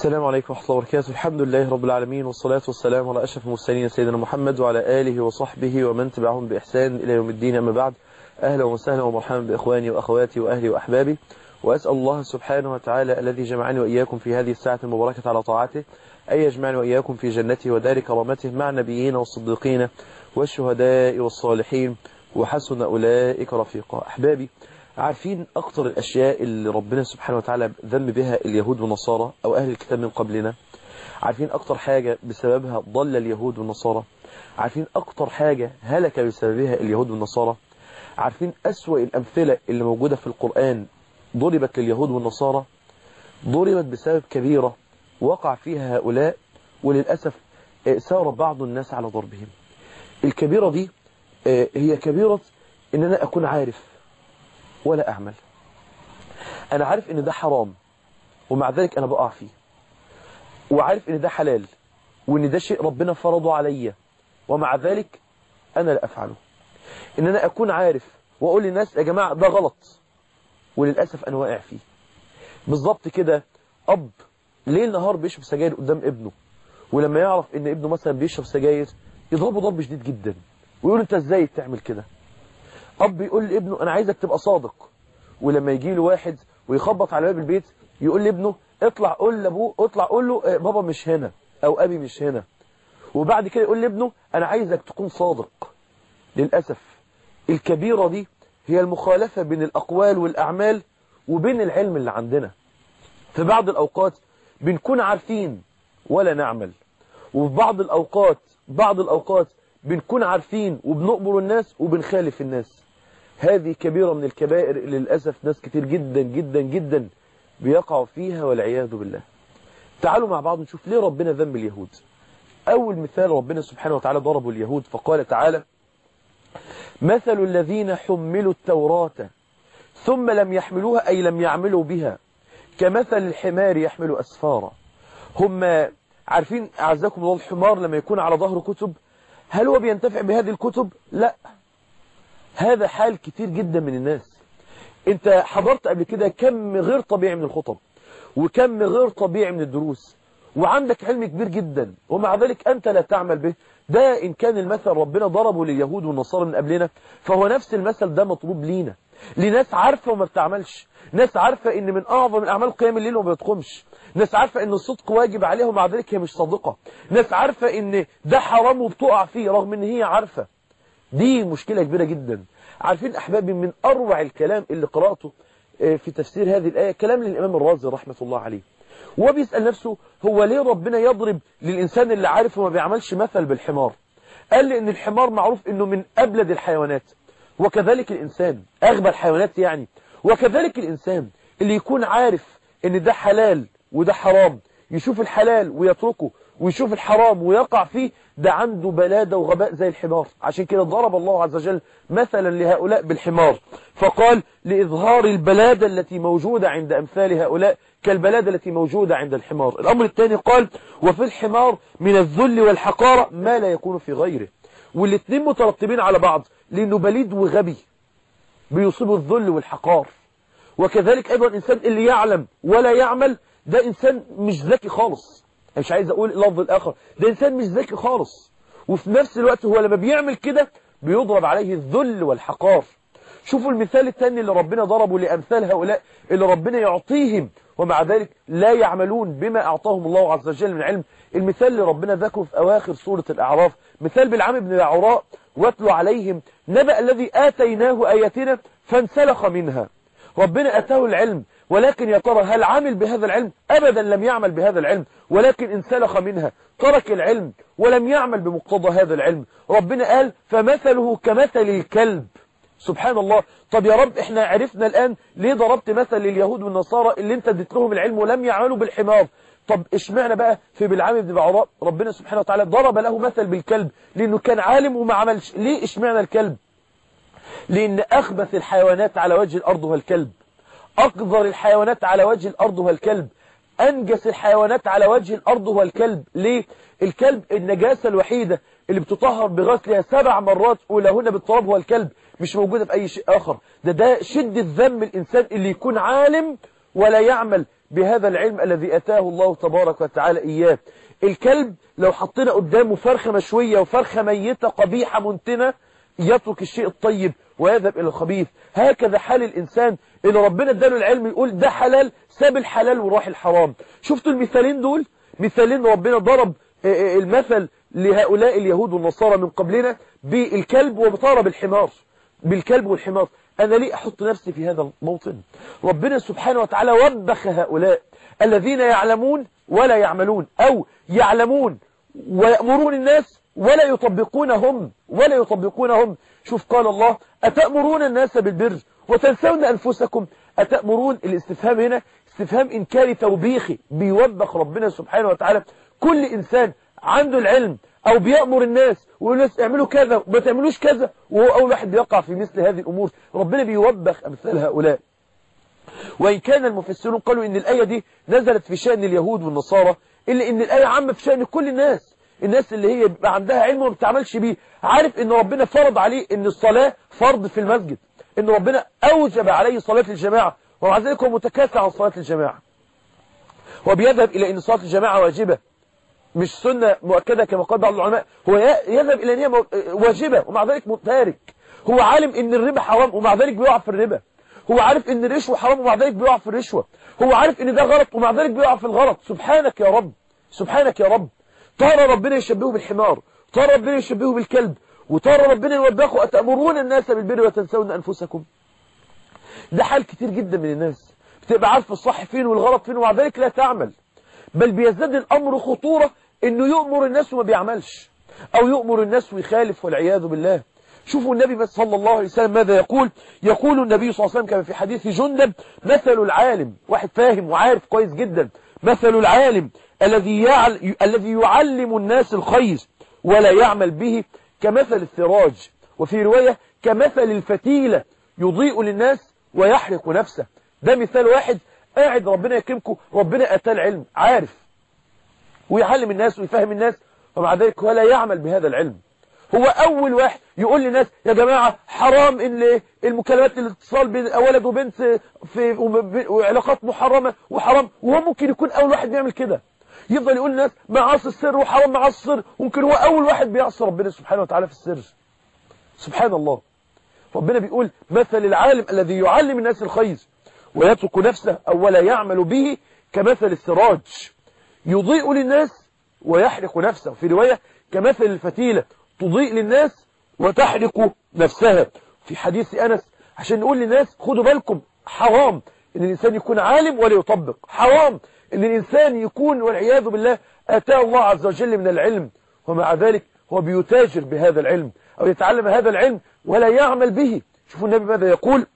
السلام عليكم ورحمة الله وبركاته الحمد لله رب العالمين والصلاة والسلام على أشرف المرسلين سيدنا محمد وعلى آله وصحبه ومن تبعهم بإحسان إلى يوم الدين أما بعد أهلا وسهلا ومرحبا بإخواني وأخواتي وأهلي وأحبابي وأسأل الله سبحانه وتعالى الذي جمعني وإياكم في هذه الساعة المباركة على طاعته أن يجمعني وإياكم في جنته ودار كرامته مع النبيين والصديقين والشهداء والصالحين وحسن أولئك رفيقا أحبابي عارفين أكتر الأشياء اللي ربنا سبحانه وتعالى ذم بها اليهود والنصارى أو أهل الكتاب من قبلنا عارفين أكتر حاجة بسببها ضل اليهود والنصارى عارفين أكتر حاجة هلك بسببها اليهود والنصارى عارفين أسوأ الأمثلة اللي موجودة في القرآن ضربت لليهود والنصارى ضربت بسبب كبيرة وقع فيها هؤلاء وللأسف سار بعض الناس على ضربهم الكبيرة دي هي كبيرة ان انا اكون عارف ولا اعمل انا عارف ان ده حرام ومع ذلك انا بقع فيه وعارف ان ده حلال وان ده شيء ربنا فرضه عليا ومع ذلك انا لا افعله ان انا اكون عارف واقول للناس يا جماعة ده غلط وللأسف انا واقع فيه بالظبط كده اب ليل نهار بيشرب سجاير قدام ابنه ولما يعرف ان ابنه مثلا بيشرب سجاير يضربه ضرب شديد جدا ويقول انت ازاي تعمل كده اب يقول لابنه انا عايزك تبقى صادق ولما يجي له واحد ويخبط على باب البيت يقول لابنه اطلع قول لابوه اطلع قول له اه بابا مش هنا او ابي مش هنا وبعد كده يقول لابنه انا عايزك تكون صادق للاسف الكبيرة دي هي المخالفة بين الاقوال والاعمال وبين العلم اللي عندنا في بعض الاوقات بنكون عارفين ولا نعمل وفي بعض الاوقات بعض الاوقات بنكون عارفين وبنقبر الناس وبنخالف الناس هذه كبيرة من الكبائر اللي للأسف ناس كتير جدا جدا جدا بيقعوا فيها والعياذ بالله تعالوا مع بعض نشوف ليه ربنا ذنب اليهود أول مثال ربنا سبحانه وتعالى ضربوا اليهود فقال تعالى مثل الذين حملوا التوراة ثم لم يحملوها أي لم يعملوا بها كمثل الحمار يحمل أسفارا هم عارفين أعزكم الله الحمار لما يكون على ظهر كتب هل هو بينتفع بهذه الكتب لا هذا حال كتير جدا من الناس انت حضرت قبل كده كم غير طبيعي من الخطب وكم غير طبيعي من الدروس وعندك علم كبير جدا ومع ذلك انت لا تعمل به ده ان كان المثل ربنا ضربه لليهود والنصارى من قبلنا فهو نفس المثل ده مطلوب لينا لناس عارفة وما بتعملش ناس عارفة ان من اعظم الاعمال قيام الليل وما بتقومش ناس عارفة ان الصدق واجب عليها ومع ذلك هي مش صادقة ناس عارفة ان ده حرام وبتقع فيه رغم ان هي عارفة دي مشكلة كبيرة جدا عارفين احبابي من اروع الكلام اللي قرأته في تفسير هذه الآية كلام للإمام الرازي رحمة الله عليه وهو بيسأل نفسه هو ليه ربنا يضرب للإنسان اللي عارف وما بيعملش مثل بالحمار قال لي ان الحمار معروف انه من أبلد الحيوانات وكذلك الإنسان أغبى الحيوانات يعني وكذلك الإنسان اللي يكون عارف ان ده حلال وده حرام يشوف الحلال ويتركه ويشوف الحرام ويقع فيه ده عنده بلادة وغباء زي الحمار عشان كده ضرب الله عز وجل مثلا لهؤلاء بالحمار فقال لإظهار البلادة التي موجودة عند أمثال هؤلاء كالبلادة التي موجودة عند الحمار الأمر الثاني قال وفي الحمار من الذل والحقارة ما لا يكون في غيره والاثنين مترتبين على بعض لأنه بليد وغبي بيصيبه الذل والحقار وكذلك أيضا الإنسان اللي يعلم ولا يعمل ده إنسان مش ذكي خالص مش عايز أقول اللفظ الآخر ده إنسان مش ذكي خالص وفي نفس الوقت هو لما بيعمل كده بيضرب عليه الذل والحقار شوفوا المثال الثاني اللي ربنا ضربه لأمثال هؤلاء اللي ربنا يعطيهم ومع ذلك لا يعملون بما أعطاهم الله عز وجل من علم المثال اللي ربنا ذكره في أواخر سورة الأعراف مثال بالعام بن العراء واتلوا عليهم نبأ الذي آتيناه آياتنا فانسلخ منها ربنا أتاه العلم ولكن يا ترى هل عمل بهذا العلم أبدا لم يعمل بهذا العلم ولكن انسلخ منها ترك العلم ولم يعمل بمقتضى هذا العلم ربنا قال فمثله كمثل الكلب سبحان الله طب يا رب احنا عرفنا الآن ليه ضربت مثل لليهود والنصارى اللي انت اديت لهم العلم ولم يعملوا بالحمار طب اشمعنا بقى في بالعام بن بعراء ربنا سبحانه وتعالى ضرب له مثل بالكلب لانه كان عالم وما عملش ليه اشمعنا الكلب لان اخبث الحيوانات على وجه الارض هو الكلب اقذر الحيوانات على وجه الارض هو الكلب انجس الحيوانات على وجه الارض هو الكلب ليه الكلب النجاسة الوحيدة اللي بتطهر بغسلها سبع مرات اولهن بالتراب هو الكلب مش موجودة في اي شيء اخر ده ده شدة ذم الانسان اللي يكون عالم ولا يعمل بهذا العلم الذي أتاه الله تبارك وتعالى إياه الكلب لو حطينا قدامه فرخة مشوية وفرخة ميتة قبيحة منتنة يترك الشيء الطيب ويذهب إلى الخبيث هكذا حال الإنسان اللي ربنا اداله العلم يقول ده حلال ساب الحلال وراح الحرام شفتوا المثالين دول مثالين ربنا ضرب المثل لهؤلاء اليهود والنصارى من قبلنا بالكلب وطار بالحمار بالكلب والحمار أنا ليه أحط نفسي في هذا الموطن ربنا سبحانه وتعالى وبخ هؤلاء الذين يعلمون ولا يعملون أو يعلمون ويأمرون الناس ولا يطبقونهم ولا يطبقونهم شوف قال الله أتأمرون الناس بالبر وتنسون أنفسكم أتأمرون الاستفهام هنا استفهام إنكاري توبيخي بيوبخ ربنا سبحانه وتعالى كل إنسان عنده العلم أو بيأمر الناس ويقول الناس اعملوا كذا وما تعملوش كذا وهو أول واحد بيقع في مثل هذه الأمور ربنا بيوبخ أمثال هؤلاء وإن كان المفسرون قالوا إن الآية دي نزلت في شأن اليهود والنصارى إلا إن الآية عامة في شأن كل الناس الناس اللي هي بيبقى عندها علم وما بتعملش بيه عارف إن ربنا فرض عليه إن الصلاة فرض في المسجد إن ربنا أوجب عليه صلاة الجماعة ومع ذلك هو متكاسل عن صلاة الجماعة وبيذهب إلى أن صلاة الجماعة واجبة مش سنة مؤكدة كما قال بعض العلماء هو يذهب إلى أن هي واجبة ومع ذلك تارك هو عالم أن الربا حرام ومع ذلك بيقع في الربا هو عارف أن الرشوة حرام ومع ذلك بيقع في الرشوة هو عارف أن ده غلط ومع ذلك بيقع في الغلط سبحانك يا رب سبحانك يا رب ترى ربنا يشبهه بالحمار ترى ربنا يشبهه بالكلب وترى ربنا يوبخه أتأمرون الناس بالبر وتنسون أنفسكم ده حال كتير جدا من الناس بتبقى عارف الصح فين والغلط فين ومع ذلك لا تعمل بل بيزداد الأمر خطورة انه يؤمر الناس وما بيعملش او يؤمر الناس ويخالف والعياذ بالله شوفوا النبي صلى الله عليه وسلم ماذا يقول يقول النبي صلى الله عليه وسلم كما في حديث جندب مثل العالم واحد فاهم وعارف كويس جدا مثل العالم الذي يعل... الذي يعلم الناس الخير ولا يعمل به كمثل السراج وفي رواية كمثل الفتيلة يضيء للناس ويحرق نفسه ده مثال واحد قاعد ربنا يكرمكم ربنا أتى العلم عارف ويعلم الناس ويفهم الناس ومع ذلك ولا يعمل بهذا العلم هو أول واحد يقول للناس يا جماعة حرام إن المكالمات الاتصال بين ولد وبنت في وعلاقات محرمة وحرام وهو ممكن يكون أول واحد بيعمل كده يفضل يقول للناس معاصي السر وحرام معاصي السر ممكن هو أول واحد بيعصي ربنا سبحانه وتعالى في السر سبحان الله ربنا بيقول مثل العالم الذي يعلم الناس الخير ويترك نفسه أو ولا يعمل به كمثل السراج يضيء للناس ويحرق نفسه في رواية كمثل الفتيلة تضيء للناس وتحرق نفسها في حديث أنس عشان نقول للناس خدوا بالكم حرام ان الإنسان يكون عالم ولا يطبق حرام ان الإنسان يكون والعياذ بالله أتاه الله عز وجل من العلم ومع ذلك هو بيتاجر بهذا العلم أو يتعلم هذا العلم ولا يعمل به شوفوا النبي ماذا يقول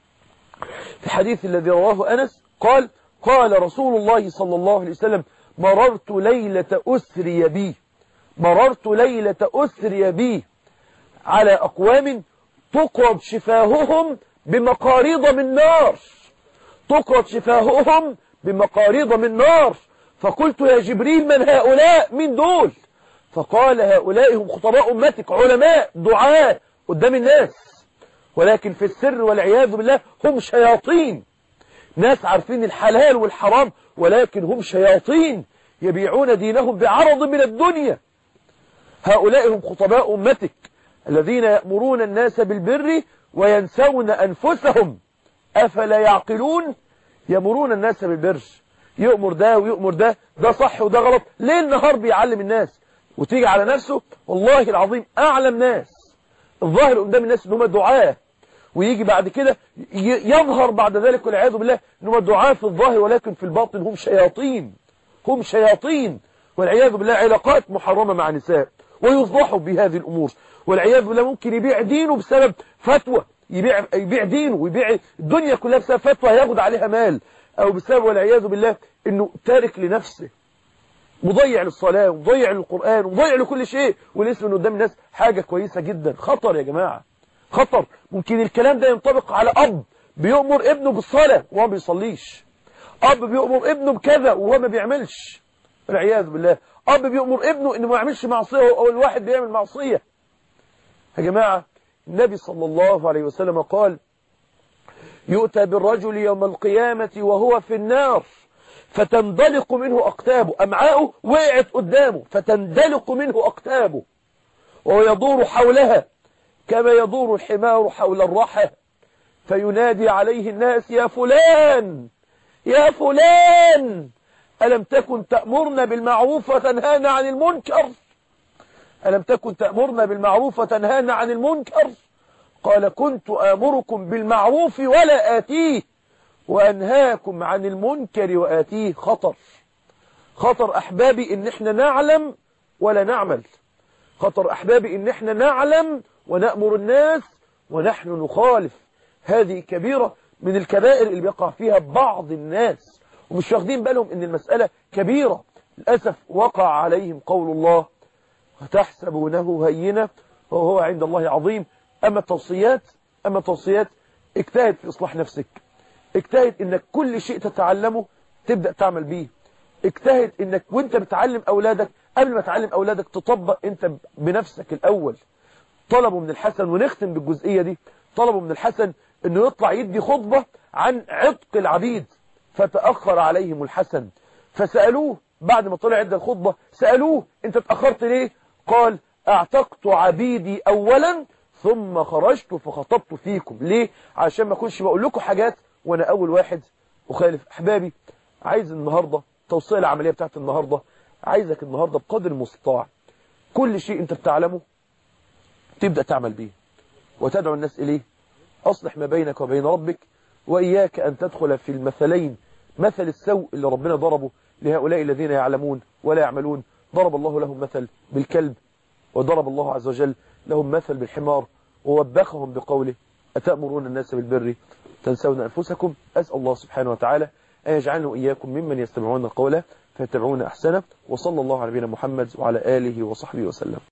في حديث الذي رواه أنس قال قال رسول الله صلى الله عليه وسلم مررت ليلة أسري بي مررت ليلة أسري بي على أقوام تقرض شفاههم بمقاريض من نار تقرض شفاههم بمقاريض من نار فقلت يا جبريل من هؤلاء من دول فقال هؤلاء هم خطباء أمتك علماء دعاء قدام الناس ولكن في السر والعياذ بالله هم شياطين ناس عارفين الحلال والحرام ولكن هم شياطين يبيعون دينهم بعرض من الدنيا هؤلاء هم خطباء أمتك الذين يأمرون الناس بالبر وينسون أنفسهم أفلا يعقلون يأمرون الناس بالبر يؤمر ده ويؤمر ده ده صح وده غلط ليه النهار بيعلم الناس وتيجي على نفسه والله العظيم أعلم ناس الظاهر قدام الناس ان هم دعاه ويجي بعد كده يظهر بعد ذلك والعياذ بالله ان هم دعاه في الظاهر ولكن في الباطن هم شياطين هم شياطين والعياذ بالله علاقات محرمة مع نساء ويفضحوا بهذه الأمور والعياذ بالله ممكن يبيع دينه بسبب فتوى يبيع, يبيع دينه ويبيع الدنيا كلها بسبب فتوى هياخد عليها مال أو بسبب والعياذ بالله أنه تارك لنفسه مضيع للصلاة ومضيع للقرآن ومضيع لكل شيء والاسم انه قدام الناس حاجة كويسة جدا خطر يا جماعة خطر ممكن الكلام ده ينطبق على أب بيؤمر ابنه بالصلاة وهو ما بيصليش أب بيؤمر ابنه بكذا وهو ما بيعملش والعياذ بالله أب بيؤمر ابنه إنه ما يعملش معصية أو الواحد بيعمل معصية يا جماعة النبي صلى الله عليه وسلم قال يؤتى بالرجل يوم القيامة وهو في النار فتندلق منه أقتابه أمعاؤه وقعت قدامه فتندلق منه أقتابه وهو يدور حولها كما يدور الحمار حول الرحى فينادي عليه الناس يا فلان يا فلان ألم تكن تأمرنا بالمعروف وتنهانا عن المنكر ألم تكن تأمرنا بالمعروف وتنهانا عن المنكر قال كنت آمركم بالمعروف ولا آتيه وأنهاكم عن المنكر وآتيه خطر خطر أحبابي إن إحنا نعلم ولا نعمل خطر أحبابي إن إحنا نعلم ونأمر الناس ونحن نخالف هذه كبيرة من الكبائر اللي بيقع فيها بعض الناس ومش واخدين بالهم إن المسألة كبيرة للأسف وقع عليهم قول الله وتحسبونه هينة وهو عند الله عظيم أما التوصيات أما التوصيات اجتهد في إصلاح نفسك اجتهد انك كل شيء تتعلمه تبدأ تعمل بيه اجتهد انك وانت بتعلم اولادك قبل ما تعلم اولادك تطبق انت بنفسك الاول طلبوا من الحسن ونختم بالجزئية دي طلبوا من الحسن انه يطلع يدي خطبة عن عتق العبيد فتأخر عليهم الحسن فسألوه بعد ما طلع يدي الخطبة سألوه انت اتأخرت ليه قال اعتقت عبيدي اولا ثم خرجت فخطبت فيكم ليه عشان ما اكونش بقول لكم حاجات وانا اول واحد اخالف احبابي عايز النهاردة توصية العملية بتاعت النهاردة عايزك النهاردة بقدر المستطاع كل شيء انت بتعلمه تبدأ تعمل به وتدعو الناس اليه اصلح ما بينك وبين ربك واياك ان تدخل في المثلين مثل السوء اللي ربنا ضربه لهؤلاء الذين يعلمون ولا يعملون ضرب الله لهم مثل بالكلب وضرب الله عز وجل لهم مثل بالحمار ووبخهم بقوله أتأمرون الناس بالبر تنسون أنفسكم أسأل الله سبحانه وتعالى أن يجعلنا وإياكم ممن يستمعون القول فيتبعون أحسنه وصلى الله على نبينا محمد وعلى آله وصحبه وسلم